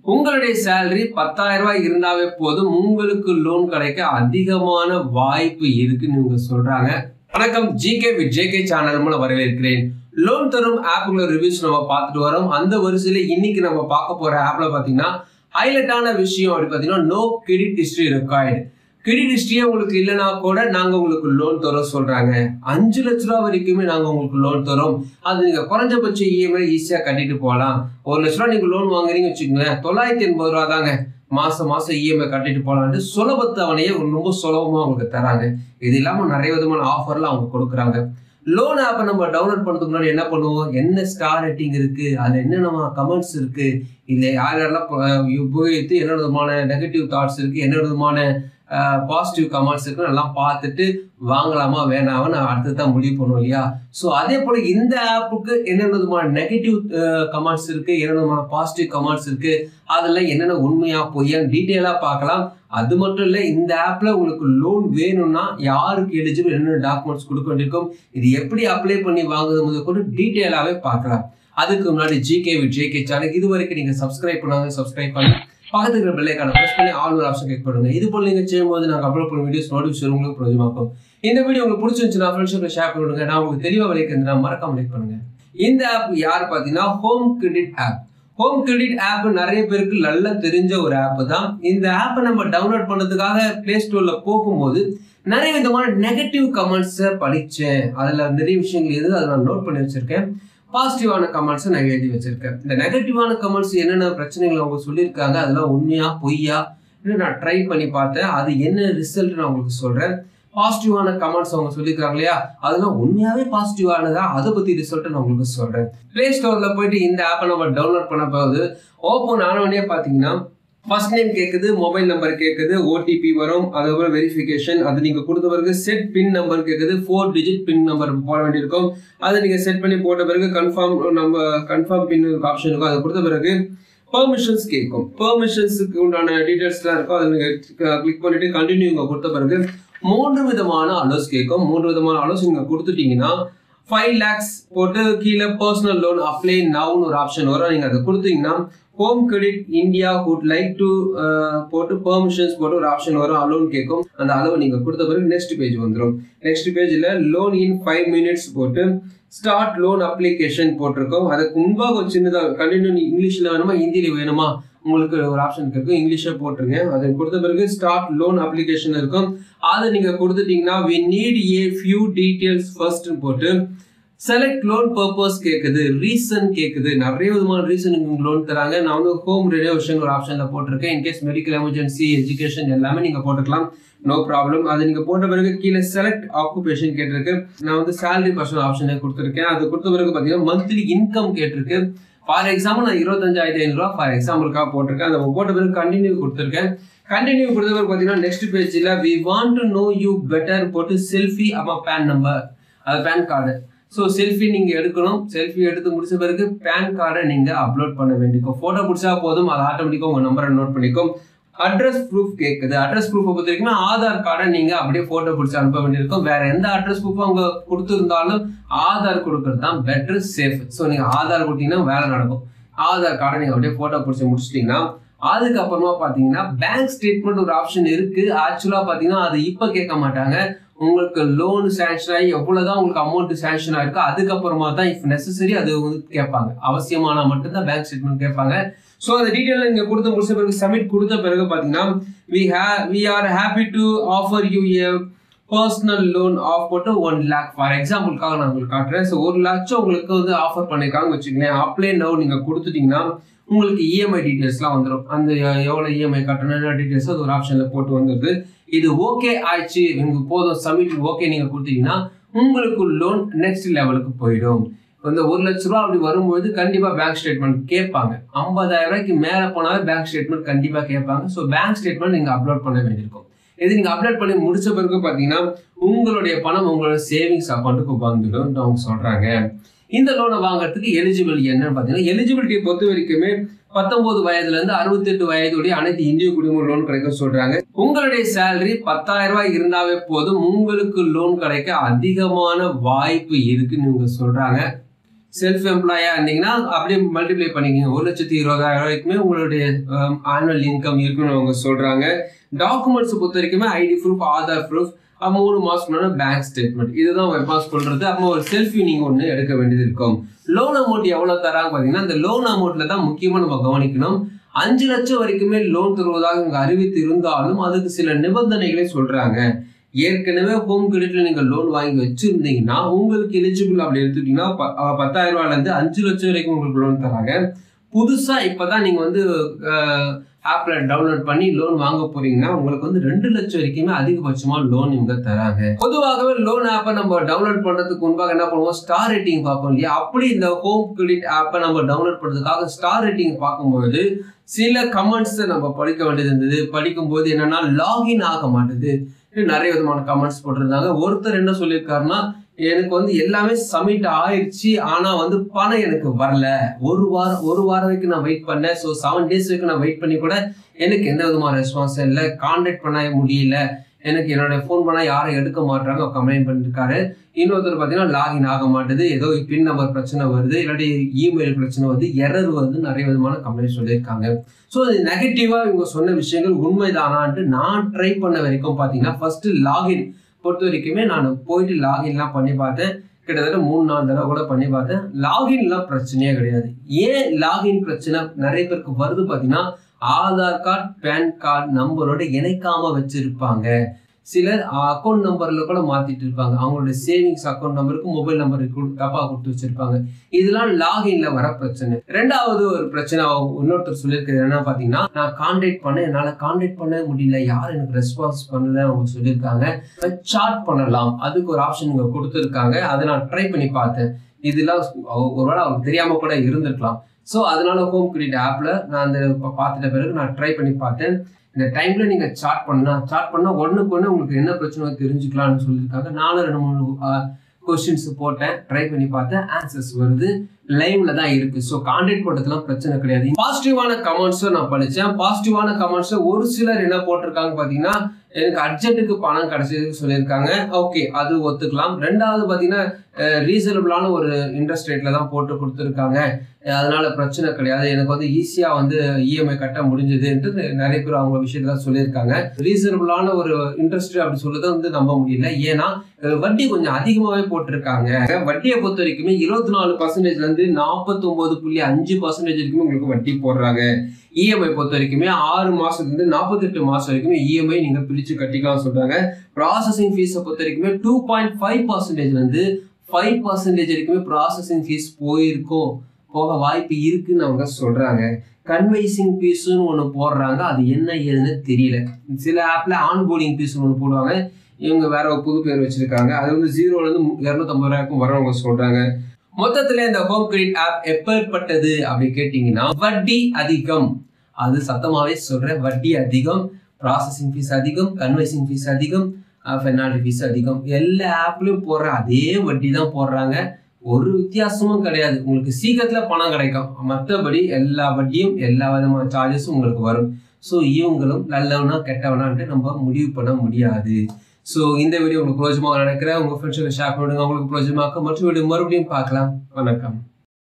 உங்களுடைய சேலரி பத்தாயிரம் ரூபாய் இருந்தாவே போதும் உங்களுக்கு லோன் கிடைக்க அதிகமான வாய்ப்பு இருக்குன்னு இவங்க சொல்றாங்க வணக்கம் ஜிகே வித் ஜேகே சேனல் மூலம் வரவேற்கிறேன் லோன் தரும் ஆப்புகள ரிவ்யூஸ் நம்ம பார்த்துட்டு வரோம் அந்த வரிசையில இன்னைக்கு நம்ம பார்க்க போற ஆப்ல பாத்தீங்கன்னா ஹைலைட்டான விஷயம் அப்படி பாத்தீங்கன்னா no credit history record credit ஹிஸ்டரியே உங்களுக்கு இல்லைனா கூட நாங்க உங்களுக்கு லோன் தரோம் சொல்றாங்க அஞ்சு லட்ச ரூபா வரைக்குமே நாங்க உங்களுக்கு லோன் தரோம் அது நீங்க குறைஞ்சபட்ச இஎம்ஐ ஈஸியா கட்டிட்டு போகலாம் ஒரு லட்ச ரூபா நீங்க லோன் வாங்குறீங்க வச்சுக்கோங்களேன் தொள்ளாயிரத்தி எண்பது ரூபா தாங்க மாசம் மாசம் இஎம்ஐ கட்டிட்டு போகலான்ட்டு சுலபத்தவணையே ரொம்ப சுலபமா உங்களுக்கு தராங்க இது இல்லாம நிறைய விதமான ஆஃபர்லாம் அவங்க கொடுக்குறாங்க லோன் ஆப்பை நம்ம டவுன்லோட் பண்ணுறதுக்கு முன்னாடி என்ன பண்ணுவோம் என்ன ஸ்டார் ரேட்டிங் இருக்கு அதுல என்னென்ன கமெண்ட்ஸ் இருக்கு இல்ல யார் யாரெல்லாம் ப- உபயோகித்து என்ன விதமான நெகட்டிவ் தாட்ஸ் இருக்கு என்ன விதமான பாசிட்டிவ் கமெண்ட்ஸ் இருக்கு எல்லாம் பார்த்துட்டு வாங்கலாமா வேணாமா நான் அடுத்து தான் முடிவு பண்ணுவோம் இல்லையா ஸோ அதே போல இந்த ஆப்புக்கு என்னென்ன விதமான நெகட்டிவ் கமெண்ட்ஸ் இருக்கு என்னென்ன விதமான பாசிட்டிவ் கமெண்ட்ஸ் இருக்கு அதெல்லாம் என்னென்ன உண்மையா பொய்யான்னு டீட்டெயிலா பார்க்கலாம் அது மட்டும் இல்லை இந்த ஆப்ல உங்களுக்கு லோன் வேணும்னா யாருக்கு எலிஜிபிள் என்னென்ன டாக்குமெண்ட்ஸ் கொடுக்க வேண்டியிருக்கும் இது எப்படி அப்ளை பண்ணி வாங்குறது முதல் கொண்டு டீட்டெயிலாகவே பார்க்கலாம் அதுக்கு முன்னாடி ஜிகே வித் ஜேகே சேனல் இது வரைக்கும் நீங்க சப்ஸ்கிரைப் பண்ணாங்க சப்ஸ்கிரைப் பண்ணி பக்கத்துல இருக்கிற பெல்லைக்கான ப்ரெஸ் பண்ணி ஆல் ஒரு ஆப்ஷன் கிளிக் பண்ணுங்க இது போல நீங்க செய்யும்போது நாங்க அப்லோட் பண்ண வீடியோஸ் நோட்டிஃபிகேஷன் உங்களுக்கு பிரயோஜனமாக்கும் இந்த வீடியோ உங்களுக்கு பிடிச்சிருந்துச்சுன்னா ஃப்ரெண்ட்ஷிப்ல ஷேர் பண்ணுங்க நான் உங்களுக்கு தெளிவா விளைக்கிறதுனா மறக்காம லைக் பண்ணுங்க இந்த ஆப் யார் பார்த்தீங்கன்னா Home Credit app Home Credit app நிறைய பேருக்கு நல்லா தெரிஞ்ச ஒரு ஆப் தான் இந்த ஆப்பை நம்ம டவுன்லோட் பண்ணதுக்காக பிளே ஸ்டோர்ல போகும்போது நிறைய விதமான நெகட்டிவ் கமெண்ட்ஸை படித்தேன் அதில் நிறைய விஷயங்கள் எது அதை நான் நோட் பண்ணி வச்சிருக்கேன் பாசிட்டிவான கமெண்ட்ஸை நான் எழுதி வச்சிருக்கேன் இந்த நெகட்டிவான கமெண்ட்ஸ் என்னென்ன பிரச்சனைகள் அவங்க சொல்லியிருக்காங்க அதெல்லாம் உண்மையா பொய்யா இன்னும் நான் ட்ரை பண்ணி பார்த்தேன் அது என்ன ரிசல்ட் நான் உங்களுக்கு சொல்றேன் பாசிட்டிவான கமெண்ட்ஸ் அவங்க சொல்லியிருக்காங்க இல்லையா அதெல்லாம் உண்மையாவே பாசிட்டிவானதா அதை பத்தி ரிசல்ட் நான் உங்களுக்கு சொல்றேன் பிளே ஸ்டோர்ல போயிட்டு இந்த ஆப்பை நம்ம டவுன்லோட் பண்ண போகுது ஓப்பன் ஆனவொடனே பாத்தீங்கன்னா ஃபர்ஸ்ட் நேம் கேட்குது மொபைல் நம்பர் கேட்குது ஓடிபி வரும் அதுக்கப்புறம் வெரிஃபிகேஷன் அது நீங்கள் கொடுத்த பிறகு செட் பின் நம்பர் கேட்குது ஃபோர் டிஜிட் பின் நம்பர் போட வேண்டியிருக்கும் அதை நீங்கள் செட் பண்ணி போட்ட பிறகு கன்ஃபார்ம் நம்ம கன்ஃபார்ம் பின் ஆப்ஷன் இருக்கும் அதை கொடுத்த பிறகு பெர்மிஷன்ஸ் கேட்கும் பெர்மிஷன்ஸுக்கு உண்டான டீடைல்ஸ்லாம் இருக்கும் அதை நீங்கள் கிளிக் பண்ணிட்டு கண்டினியூ இங்கே கொடுத்த பிறகு மூன்று விதமான அலோஸ் கேட்கும் மூன்று விதமான அலோஸ் நீங்கள் கொடுத்துட்டீங்கன்னா ஃபைவ் லேக்ஸ் போட்டு கீழே பர்சனல் லோன் அப்ளை நவுன்னு ஒரு ஆப்ஷன் வரும் நீங்கள் அதை கொடுத்தீங்கன்னா Home Credit India would like to போட்டு பெர்மிஷன்ஸ் போட்டு ஒரு ஆப்ஷன் வரும் அலோன் கேட்கும் அந்த அளவு நீங்கள் கொடுத்த பிறகு நெக்ஸ்ட் பேஜ் வந்துடும் நெக்ஸ்ட் பேஜில் லோன் இன் ஃபைவ் மினிட்ஸ் போட்டு ஸ்டார்ட் லோன் அப்ளிகேஷன் போட்டிருக்கோம் அதுக்கு முன்பாக ஒரு சின்னதாக கண்டினியூ இங்கிலீஷில் வேணுமா ஹிந்தியில் வேணுமா உங்களுக்கு ஒரு ஆப்ஷன் இருக்கும் இங்கிலீஷே போட்டுருங்க அதை கொடுத்த பிறகு ஸ்டார்ட் லோன் அப்ளிகேஷன் இருக்கும் அதை நீங்கள் கொடுத்துட்டீங்கன்னா we need a few details first போட்டு செலக்ட் லோன் பர்பஸ் கேட்குது ரீசன் கேட்குது நிறைய விதமான ரீசன் உங்களுக்கு லோன் தராங்க நான் வந்து ஹோம் ரெனோவேஷன் ஒரு ஆப்ஷனில் போட்டிருக்கேன் இன்கேஸ் மெடிக்கல் எமர்ஜென்சி எஜுகேஷன் எல்லாமே நீங்கள் போட்டுக்கலாம் நோ ப்ராப்ளம் அது நீங்கள் போட்ட பிறகு கீழே செலக்ட் ஆக்குபேஷன் கேட்டிருக்கு நான் வந்து சேலரி பர்சன் ஆப்ஷனே கொடுத்துருக்கேன் அது கொடுத்த பிறகு பார்த்தீங்கன்னா மந்த்லி இன்கம் கேட்டிருக்கு ஃபார் எக்ஸாம்பிள் நான் இருபத்தஞ்சாயிரத்தி ஐநூறுரூவா ஃபார் எக்ஸாம்பிளுக்காக போட்டிருக்கேன் அதை போட்ட பிறகு கண்டினியூ கொடுத்துருக்கேன் கண்டினியூ கொடுத்த பிறகு பார்த்தீங்கன்னா நெக்ஸ்ட் பேஜில் we want to know you better போட்டு செல்ஃபி அம்மா பேன் நம்பர் அது பேன் கார்டு ஸோ செல்ஃபி நீங்கள் எடுக்கணும் செல்ஃபி எடுத்து முடிச்ச பிறகு பேன் கார்டை நீங்கள் அப்லோட் பண்ண வேண்டியிருக்கும் ஃபோட்டோ பிடிச்சா போதும் அது ஆட்டோமேட்டிக்காக உங்கள் நம்பரை நோட் பண்ணிக்கும் அட்ரஸ் ப்ரூஃப் கேட்குது அட்ரஸ் ப்ரூஃபை பொறுத்த வரைக்கும் ஆதார் கார்டை நீங்கள் அப்படியே ஃபோட்டோ பிடிச்சி அனுப்ப வேண்டியிருக்கும் வேற எந்த அட்ரஸ் ப்ரூஃபும் அவங்க கொடுத்துருந்தாலும் ஆதார் கொடுக்கறது தான் பெட்டர் சேஃப் ஸோ நீங்கள் ஆதார் கொடுத்தீங்கன்னா வேலை நடக்கும் ஆதார் கார்டை நீங்கள் அப்படியே ஃபோட்டோ பிடிச்சி முடிச்சிட்டிங்கன்னா அதுக்கப்புறமா பார்த்தீங்கன்னா பேங்க் ஸ்டேட்மெண்ட் ஒரு ஆப்ஷன் இருக்கு ஆக்சுவலாக பார்த்தீங்கன்னா அது இப்போ கேட்க மாட்டாங்க உங்களுக்கு லோன் சேங்ஷன் ஆகி எவ்வளோதான் உங்களுக்கு அமௌண்ட் சேங்ஷன் ஆயிருக்கோ அதுக்கப்புறமா தான் இஃப் நெசசரி அது வந்து கேட்பாங்க அவசியமானா மட்டும்தான் பேங்க் ஸ்டேட்மெண்ட் கேட்பாங்க ஸோ அந்த டீட்டெயில் நீங்கள் கொடுத்து முடிச்ச பிறகு சப்மிட் கொடுத்த பிறகு பார்த்தீங்கன்னா we hey we are happy to offer you a personal loan of போட்டு ஒன் லேக் ஃபார் எக்ஸாம்பிளுக்காக நான் உங்களுக்கு காட்டுறேன் ஸோ ஒரு லட்சம் உங்களுக்கு வந்து ஆஃபர் பண்ணியிருக்காங்க வச்சுக்கங்களேன் அப்ளை நவ் நீங்கள் கொடுத்துட்டீங்கன்னா உங்களுக்கு இஎம்ஐ டீட்டெயில்ஸ்லாம் வந்துடும் அந்த எவ்வளோ இஎம்ஐ கட்டணும் டீட்டெயில்ஸ் அது ஒரு ஆப்ஷனில் போட்டு வந்துடுது இது ஓகே ஆயிடுச்சு உங்களுக்கு போதும் சப்மிட் ஓகே நீங்கள் கொடுத்தீங்கன்னா உங்களுக்கு லோன் நெக்ஸ்ட் லெவலுக்கு போயிடும் இந்த ஒரு லட்ச ரூபா அப்படி வரும்போது கண்டிப்பாக பேங்க் ஸ்டேட்மெண்ட் கேட்பாங்க ஐம்பதாயிரம் ரூபாய்க்கு மேலே போனாலே பேங்க் ஸ்டேட்மெண்ட் கண்டிப்பாக கேட்பாங்க ஸோ பேங்க் ஸ்டேட்மெண்ட் நீங்கள் அப்லோட் பண்ண வேண்டியிருக்கும் இது நீங்கள் அப்லோட் பண்ணி முடிச்ச பிறகு பார்த்தீங்கன்னா உங்களுடைய பணம் உங்களோட சேவிங்ஸ் அக்கௌண்ட்டுக்கு வந்துடும் அவங்க சொல்கிறாங்க இந்த லோனை வாங்குறதுக்கு எலிஜிபிள் என்னன்னு பார்த்தீங்கன்னா எலிஜிபிலிட்டியை பொறுத்த வரைக்குமே பத்தொன்பது வயதுல இருந்து அறுபத்தி எட்டு வயதுடைய அனைத்து இந்திய குடிம லோன் கிடைக்க சொல்றாங்க உங்களுடைய சேலரி பத்தாயிரம் ரூபாய் இருந்தாவே போதும் உங்களுக்கு லோன் கிடைக்க அதிகமான வாய்ப்பு இருக்குன்னு இவங்க சொல்றாங்க செல்ஃப் எம்ப்ளாயா இருந்தீங்கன்னா அப்படியே மல்டிப்ளை பண்ணிக்கோங்க ஒரு லட்சத்தி இருபதாயிரம் ரூபாய்க்குமே உங்களுடைய ஆனுவல் இன்கம் இருக்குன்னு அவங்க சொல்றாங்க டாக்குமெண்ட்ஸ் பொறுத்த வரைக்குமே ஐடி ப்ரூஃப் ஆதார் ப்ரூஃப் மூணு மாசம் முன்னாடி பேங்க் ஸ்டேட்மெண்ட் இதுதான் வெப்பாஸ் சொல்றது அப்போ ஒரு செல்ஃபி நீங்க ஒன்று எடுக்க வேண்டியது இருக்கும் லோன் அமௌண்ட் எவ்வளவு தராங்க பாத்தீங்கன்னா இந்த லோன் அமௌண்ட்ல தான் முக்கியமா நம்ம கவனிக்கணும் அஞ்சு லட்சம் வரைக்குமே லோன் தருவதாக இங்க அறிவித்து இருந்தாலும் அதுக்கு சில நிபந்தனைகளை சொல்றாங்க ஏற்கனவே ஹோம் கிரெடிட்ல நீங்க லோன் வாங்கி வச்சிருந்தீங்கன்னா உங்களுக்கு எலிஜிபிள் அப்படி எடுத்துட்டீங்கன்னா ப- அஹ் பத்தாயிரம் ரூபாயில இருந்து அஞ்சு லட்சம் வரைக்கும் உங்களுக்கு லோன் தராங்க புதுசா இப்பதான் நீங்க வந்து ஆப்ல டவுன்லோட் பண்ணி லோன் வாங்க போறீங்கன்னா உங்களுக்கு வந்து ரெண்டு லட்சம் வரைக்குமே அதிகபட்சமா லோன் இவங்க தராங்க பொதுவாகவே லோன் ஆப்பை நம்ம டவுன்லோட் பண்றதுக்கு முன்பாக என்ன பண்ணுவோம் ஸ்டார் ரேட்டிங் பார்ப்போம் இல்லையா அப்படி இந்த ஹோம் கிரெடிட் ஆப்பை நம்ம டவுன்லோட் பண்றதுக்காக ஸ்டார் ரேட்டிங் பார்க்கும்போது சில கமெண்ட்ஸ் நம்ம படிக்க வேண்டியது இருந்தது படிக்கும்போது என்னன்னா லாகின் ஆக மாட்டுது இன்னும் நிறைய விதமான கமெண்ட்ஸ் போட்டிருந்தாங்க ஒருத்தர் என்ன சொல்லியிருக்காருன்னா எனக்கு வந்து எல்லாமே சப்மிட் ஆயிடுச்சு ஆனா வந்து பணம் எனக்கு வரல ஒரு வாரம் ஒரு வாரம் வரைக்கும் நான் வெயிட் பண்ணேன் ஸோ செவன் டேஸ் வரைக்கும் நான் வெயிட் பண்ணி கூட எனக்கு எந்த விதமான ரெஸ்பான்ஸ் இல்லை கான்டாக்ட் பண்ண முடியல எனக்கு என்னோட ஃபோன் பண்ணா யாரும் எடுக்க மாட்டாங்க கம்ப்ளைண்ட் பண்ணிருக்காரு இன்னொருத்தர் பார்த்தீங்கன்னா லாகின் ஆக மாட்டுது ஏதோ பின் நம்பர் பிரச்சனை வருது இல்லாட்டி இமெயில் பிரச்சனை வருது எரர் வருது நிறைய விதமான கம்ப்ளைண்ட் சொல்லியிருக்காங்க ஸோ இது நெகட்டிவாக இவங்க சொன்ன விஷயங்கள் உண்மைதானான்ட்டு நான் ட்ரை பண்ண வரைக்கும் பார்த்தீங்கன்னா ஃபர்ஸ்ட் லாகின் பொறுத்த வரைக்குமே நான் போயிட்டு லாகின்லாம் பண்ணி பார்த்தேன் கிட்டத்தட்ட மூணு நாலு தடவை கூட பண்ணி பார்த்தேன் லாகின்லாம் பிரச்சனையே கிடையாது ஏன் லாகின் பிரச்சனை நிறைய பேருக்கு வருது பார்த்தீங்கன்னா ஆதார் கார்டு பேன் கார்டு நம்பரோட இணைக்காம வச்சிருப்பாங்க சிலர் அக்கௌண்ட் நம்பர்ல கூட மாத்திட்டு இருப்பாங்க அவங்களோட சேவிங்ஸ் அக்கௌண்ட் நம்பருக்கு மொபைல் நம்பர் தப்பா கொடுத்து வச்சிருப்பாங்க இதெல்லாம் லாகின்ல வர பிரச்சனை ரெண்டாவது ஒரு பிரச்சனை அவங்க இன்னொருத்தர் சொல்லியிருக்கிறது என்ன பாத்தீங்கன்னா நான் கான்டாக்ட் பண்ண என்னால கான்டாக்ட் பண்ண முடியல யாரும் எனக்கு ரெஸ்பான்ஸ் பண்ணல அவங்க சொல்லியிருக்காங்க சாட் பண்ணலாம் அதுக்கு ஒரு ஆப்ஷன் இங்க கொடுத்துருக்காங்க அதை நான் ட்ரை பண்ணி பார்த்தேன் இதெல்லாம் அவ- ஒருவேளை அவருக்கு தெரியாம கூட இருந்திருக்கலாம் ஸோ அதனால ஹோம் கிரெடிட் ஆப்ல நான் அந்த ப- பார்த்துட்ட பிறகு நான் ட்ரை பண்ணி பார்த்தேன் இந்த டைம்ல நீங்க சாட் பண்ணா சாட் பண்ணா ஒண்ணுக்கு ஒண்ணு உங்களுக்கு என்ன பிரச்சனை தெரிஞ்சுக்கலாம்னு சொல்லியிருக்காங்க நானும் ரெண்டு மூணு கொஸ்டின்ஸ் போட்டேன் ட்ரை பண்ணி பார்த்தேன் ஆன்சர்ஸ் வருது லைவ்ல தான் இருக்கு ஸோ கான்டாக்ட் பண்றதுலாம் பிரச்சனை கிடையாது பாசிட்டிவான கமெண்ட்ஸும் நான் படிச்சேன் பாசிட்டிவான கமெண்ட்ஸ் ஒரு சிலர் என்ன போட்டிருக்காங்க பாத்தீங்கன்னா எனக்கு அர்ஜென்ட்டுக்கு பணம் கிடைச்சதுக்கு சொல்லியிருக்காங்க ஓகே அது ஒத்துக்கலாம் ரெண்டாவது பாத்தீங்கன்னா ரீசனபிளான ஒரு இன்ட்ரெஸ்ட் ரேட்ல தான் போட்டு கொடுத்துருக்காங்க அதனால பிரச்சனை கிடையாது எனக்கு வந்து ஈஸியா வந்து இஎம்ஐ கட்ட முடிஞ்சதுன்ட்டு நிறைய பேர் அவங்க விஷயத்துல சொல்லியிருக்காங்க ரீசனபிளான ஒரு இன்ட்ரெஸ்ட் அப்படி சொல்றதை வந்து நம்ப முடியல ஏன்னா அஹ், வட்டி கொஞ்சம் அதிகமாவே போட்டிருக்காங்க வட்டியை பொறுத்த வரைக்குமே இருபத்தி நாலு பர்சன்டேஜ்ல இருந்து நாற்பத்தி ஒன்பது புள்ளி அஞ்சு பர்சன்டேஜ் வரைக்கும் உங்களுக்கு வட்டி போடுறாங்க இஎம்ஐ பொறுத்த வரைக்குமே ஆறு மாசத்துல இருந்து நாற்பத்தெட்டு மாசம் வரைக்குமே இஎம்ஐ நீங்க பிரிச்சு கட்டிக்கலாம் சொல்றாங்க ப்ராசஸிங் ஃபீஸை பொறுத்த வரைக்குமே டூ பாயிண்ட் ஃபைவ் பர்சன்டேஜ்ல இருந்து ஃபைவ் பர்சன்டேஜ் வரைக்குமே ப்ராசஸிங் ஃபீஸ் போயிருக்கும் போக வாய்ப்பு இருக்குன்னு அவங்க சொல்றாங்க கன்வைசிங் ஃபீஸ்னு ஒன்று போடுறாங்க அது என்ன ஏதுன்னு தெரியல சில ஆப்ல ஆன்போர்டிங் ஃபீஸ் ஒன்று போடுவாங்க இவங்க வேற ஒரு புது பேர் வச்சிருக்காங்க அது வந்து ஜீரோல இருந்து இரநூத்தம்பது ரூபாய்க்கும் வரவங்க சொல்றாங்க மொத்தத்துல இந்த ஹோம் கிரெடிட் ஆப் எப்பேற்பட்டது அப்படி கேட்டீங்கன்னா வட்டி அதிகம் அது சத்தமாவே சொல்றேன் வட்டி அதிகம் ப்ராசஸிங் ஃபீஸ் அதிகம் கன்வைசிங் ஃபீஸ் அதிகம் பெனால்டி ஃபீஸ் அதிகம் எல்லா ஆப்லயும் போடுற அதே வட்டி தான் போடுறாங்க ஒரு வித்தியாசமும் கிடையாது உங்களுக்கு சீக்கிரத்துல பணம் கிடைக்கும் மற்றபடி எல்லா வட்டியும் எல்லா விதமான சார்ஜஸும் உங்களுக்கு வரும் ஸோ இவங்களும் நல்லவனா கெட்டவனான்ட்டு நம்ம முடிவு பண்ண முடியாது ஸோ இந்த வீடியோ உங்களுக்கு பிரோஜமாக நினைக்கிறேன் உங்க ஃப்ரெண்ட்ஸுக்கு ஷேர் பண்ணுங்க உங்களுக்கு பிரோஜமாக்க மற்ற வீடியோ மறுபடியும் பார்க்கலாம் வணக்கம்